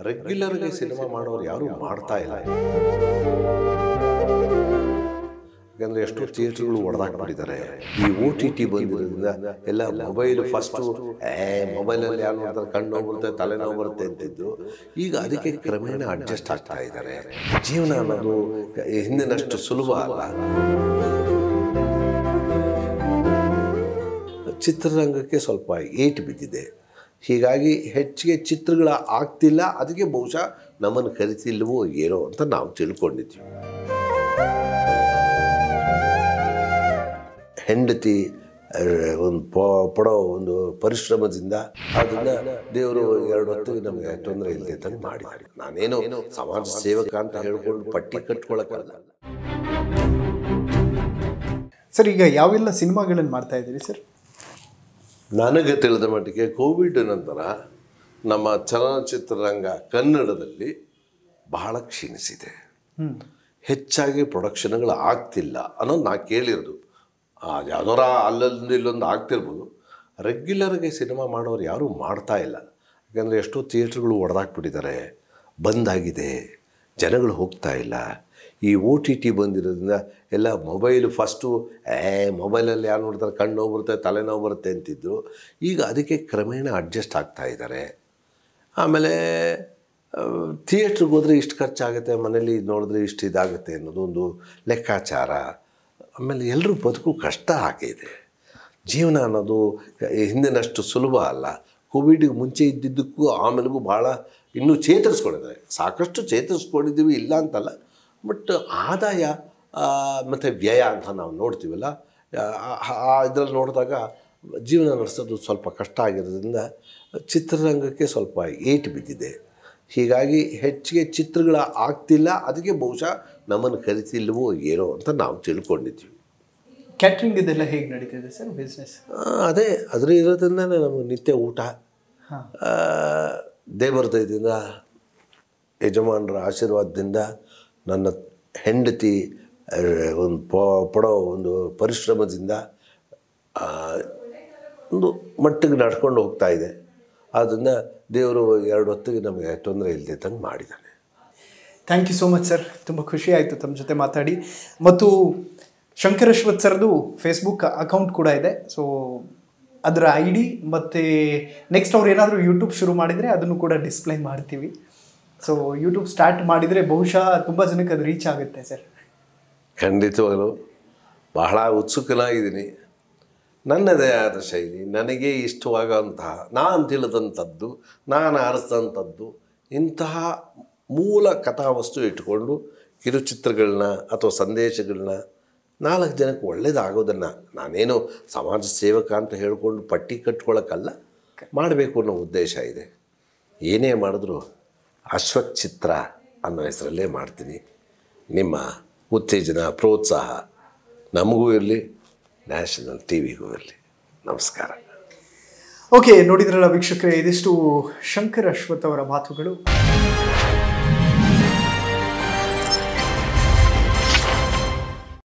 ರೆಗ್ಯುಲರ್ಗೆ cinema ಮಾಡೋರು ಯಾರು ಮಾಡ್ತಾ ಇಲ್ಲ ಯಾಕಂದ್ರೆ ಎಷ್ಟೋ ಥಿಯೇಟರ್ಗಳು ಹೊಡೆದಾಕ್ಬಿಟ್ಟಿದ್ದಾರೆ ಈ ಓ ಟಿ ಟಿ ಬಂದಿರೋದ್ರಿಂದ ಎಲ್ಲ ಮೊಬೈಲ್ ಫಸ್ಟು ಏ ಮೊಬೈಲಲ್ಲಿ ಯಾರು ನೋಡ್ತಾರೆ ಕಣ್ಣು ನೋವು ಬರುತ್ತೆ ತಲೆನೋವು ಬರುತ್ತೆ ಅಂತಿದ್ದು ಈಗ ಅದಕ್ಕೆ ಕ್ರಮೇಣ ಅಡ್ಜಸ್ಟ್ ಆಗ್ತಾ ಇದ್ದಾರೆ ಜೀವನ ಅನ್ನೋದು ಹಿಂದಿನಷ್ಟು ಸುಲಭ ಅಲ್ಲ ಚಿತ್ರರಂಗಕ್ಕೆ ಸ್ವಲ್ಪ ಏಟು ಬಿದ್ದಿದೆ ಹೀಗಾಗಿ ಹೆಚ್ಚಿಗೆ ಚಿತ್ರಗಳ ಆಗ್ತಿಲ್ಲ ಅದಕ್ಕೆ ಬಹುಶಃ ನಮ್ಮನ್ನು ಕರಿತಿಲ್ವೋ ಏನೋ ಅಂತ ನಾವು ತಿಳ್ಕೊಂಡಿದ್ವಿ ಹೆಂಡತಿ ಒಂದು ಪಡೋ ಒಂದು ಪರಿಶ್ರಮದಿಂದ ಅದನ್ನ ದೇವರು ಎರಡು ಹೊತ್ತಿಗೆ ನಮಗೆ ತೊಂದರೆ ಇಲ್ಲದೆ ತಂದು ಮಾಡಿದ್ದಾರೆ ನಾನೇನು ಸಮಾಜ ಸೇವಕ ಅಂತ ಹೇಳ್ಕೊಂಡು ಪಟ್ಟಿ ಕಟ್ಕೊಳಕ್ಕಲ್ಲ ಸರ್ ಈಗ ಯಾವೆಲ್ಲ ಸಿನಿಮಾಗಳನ್ನು ಮಾಡ್ತಾ ಇದ್ದೀರಿ ಸರ್ ನನಗೆ ತಿಳಿದ ಮಟ್ಟಿಗೆ ಕೋವಿಡ್ ನಂತರ ನಮ್ಮ ಚಲನಚಿತ್ರರಂಗ ಕನ್ನಡದಲ್ಲಿ ಬಹಳ ಕ್ಷೀಣಿಸಿದೆ ಹ್ಞೂ ಹೆಚ್ಚಾಗಿ ಪ್ರೊಡಕ್ಷನ್ಗಳು ಆಗ್ತಿಲ್ಲ ಅನ್ನೋದು ನಾ ಕೇಳಿರೋದು ಯಾವ್ದಾರ ಅಲ್ಲೊಂದು ಇಲ್ಲೊಂದು ಆಗ್ತಿರ್ಬೋದು ರೆಗ್ಯುಲರ್ಗೆ ಸಿನಿಮಾ ಮಾಡೋರು ಯಾರೂ ಮಾಡ್ತಾ ಇಲ್ಲ ಯಾಕಂದರೆ ಎಷ್ಟೋ ಥಿಯೇಟ್ರ್ಗಳು ಹೊಡೆದಾಕ್ಬಿಟ್ಟಿದ್ದಾರೆ ಬಂದಾಗಿದೆ ಜನಗಳು ಹೋಗ್ತಾ ಇಲ್ಲ ಈ ಓ ಟಿ ಟಿ ಬಂದಿರೋದ್ರಿಂದ ಎಲ್ಲ ಮೊಬೈಲ್ ಫಸ್ಟು ಏ ಮೊಬೈಲಲ್ಲಿ ಯಾರು ನೋಡ್ತಾರೆ ಕಣ್ಣು ನೋವು ಬರುತ್ತೆ ತಲೆನೋವು ಬರುತ್ತೆ ಅಂತಿದ್ರು ಈಗ ಅದಕ್ಕೆ ಕ್ರಮೇಣ ಅಡ್ಜಸ್ಟ್ ಆಗ್ತಾ ಇದ್ದಾರೆ ಆಮೇಲೆ ಥಿಯೇಟ್ರಿಗೆ ಹೋದರೆ ಇಷ್ಟು ಖರ್ಚಾಗುತ್ತೆ ಮನೇಲಿ ನೋಡಿದ್ರೆ ಇಷ್ಟು ಇದಾಗುತ್ತೆ ಅನ್ನೋದು ಒಂದು ಲೆಕ್ಕಾಚಾರ ಆಮೇಲೆ ಎಲ್ಲರೂ ಬದುಕು ಕಷ್ಟ ಆಗಿದೆ ಜೀವನ ಅನ್ನೋದು ಹಿಂದಿನಷ್ಟು ಸುಲಭ ಅಲ್ಲ ಕೋವಿಡ್ಗೆ ಮುಂಚೆ ಇದ್ದಿದ್ದಕ್ಕೂ ಆಮೇಲೆಗೂ ಭಾಳ ಇನ್ನೂ ಚೇತರಿಸ್ಕೊಂಡಿದ್ದಾರೆ ಸಾಕಷ್ಟು ಚೇತರಿಸ್ಕೊಂಡಿದ್ದೀವಿ ಇಲ್ಲ ಅಂತಲ್ಲ ಬಟ್ ಆದಾಯ ಮತ್ತು ವ್ಯಯ ಅಂತ ನಾವು ನೋಡ್ತೀವಲ್ಲ ಆ ಇದರಲ್ಲಿ ನೋಡಿದಾಗ ಜೀವನ ನಡೆಸೋದು ಸ್ವಲ್ಪ ಕಷ್ಟ ಆಗಿರೋದ್ರಿಂದ ಚಿತ್ರರಂಗಕ್ಕೆ ಸ್ವಲ್ಪ ಏಟು ಬಿದ್ದಿದೆ ಹೀಗಾಗಿ ಹೆಚ್ಚಿಗೆ ಚಿತ್ರಗಳ ಆಗ್ತಿಲ್ಲ ಅದಕ್ಕೆ ಬಹುಶಃ ನಮ್ಮನ್ನು ಕರಿತಿಲ್ವೋ ಏನೋ ಅಂತ ನಾವು ತಿಳ್ಕೊಂಡಿದ್ವಿ ಕ್ಯಾಟ್ರಿಂಗ್ ಇದೆಲ್ಲ ಹೇಗೆ ನಡೀತಿದೆ ಸರ್ ಬಿಸ್ನೆಸ್ ಆ, ಅದೇ ಅದ್ರ ಇರೋದ್ರಿಂದನೇ ನಮಗೆ ನಿತ್ಯ ಊಟ ಹಾಂ ಆ, ದೇವರ ದಯದಿಂದ ಯಜಮಾನರ ಆಶೀರ್ವಾದದಿಂದ ನನ್ನ ಹೆಂಡತಿ ಆ, ಒಂದು ಪಡೋ ಒಂದು ಪರಿಶ್ರಮದಿಂದ ಆ, ಒಂದು ಮಟ್ಟಿಗೆ ನಡ್ಕೊಂಡು ಹೋಗ್ತಾ ಇದೆ ಆದ್ದರಿಂದ ದೇವರು ಎರಡು ಹೊತ್ತಿಗೆ ನಮಗೆ ತೊಂದರೆ ಇಲ್ಲದೆ ತಂಗೆ ಮಾಡಿದ್ದಾನೆ thank you so much sir ತುಂಬ ಖುಷಿ ಆಯಿತು ತಮ್ಮ ಜೊತೆ ಮಾತಾಡಿ ಮತ್ತು ಶಂಕರ್ ಅಶ್ವಥ್ ಸರ್ದು ಫೇಸ್ಬುಕ್ ಅಕೌಂಟ್ ಕೂಡ ಇದೆ ಸೊ ಅದರ ಐ ಡಿ ಮತ್ತು ನೆಕ್ಸ್ಟ್ ಅವ್ರು ಏನಾದರೂ ಯೂಟ್ಯೂಬ್ ಶುರು ಮಾಡಿದರೆ ಅದನ್ನು ಕೂಡ ಡಿಸ್ಪ್ಲೇ ಮಾಡ್ತೀವಿ ಸೊ ಯೂಟ್ಯೂಬ್ ಸ್ಟಾರ್ಟ್ ಮಾಡಿದರೆ ಬಹುಶಃ ತುಂಬ ಜನಕ್ಕೆ ಅದು ರೀಚ್ ಆಗುತ್ತೆ ಸರ್ ಖಂಡಿತವಾಗಲು ಬಹಳ ಉತ್ಸುಕನಾಗಿದ್ದೀನಿ ನನ್ನದೇ ಆದ ಶೈಲಿ ನನಗೆ ಇಷ್ಟವಾಗೋಂತಹ ನಾನು ತಿಳಿದಂಥದ್ದು ನಾನು ಆರಿಸಿದಂಥದ್ದು ಇಂತಹ ಮೂಲ ಕಥಾವಸ್ತು ಇಟ್ಕೊಂಡು ಕಿರುಚಿತ್ರಗಳನ್ನ ಅಥವಾ ಸಂದೇಶಗಳನ್ನ ನಾಲ್ಕು ಜನಕ್ಕೆ ಒಳ್ಳೇದಾಗೋದನ್ನು ನಾನೇನು ಸಮಾಜ ಸೇವಕ ಅಂತ ಹೇಳ್ಕೊಂಡು ಪಟ್ಟಿ ಕಟ್ಕೊಳ್ಳೋಕ್ಕಲ್ಲ ಮಾಡಬೇಕು ಅನ್ನೋ ಉದ್ದೇಶ ಇದೆ ಏನೇ ಮಾಡಿದ್ರು ಅಶ್ವಕ್ ಚಿತ್ರ ಅನ್ನೋ ಹೆಸರಲ್ಲೇ ಮಾಡ್ತೀನಿ ನಿಮ್ಮ ಉತ್ತೇಜನ ಪ್ರೋತ್ಸಾಹ ನಮಗೂ ಇರಲಿ ನ್ಯಾಷನಲ್ ಟಿ ವಿಗೂ ಇರಲಿ ನಮಸ್ಕಾರ ಓಕೆ ನೋಡಿದ್ರಲ್ಲ ವೀಕ್ಷಕರೇ ಇದಿಷ್ಟು ಶಂಕರ್ ಅಶ್ವಥ್ ಅವರ ಮಾತುಗಳು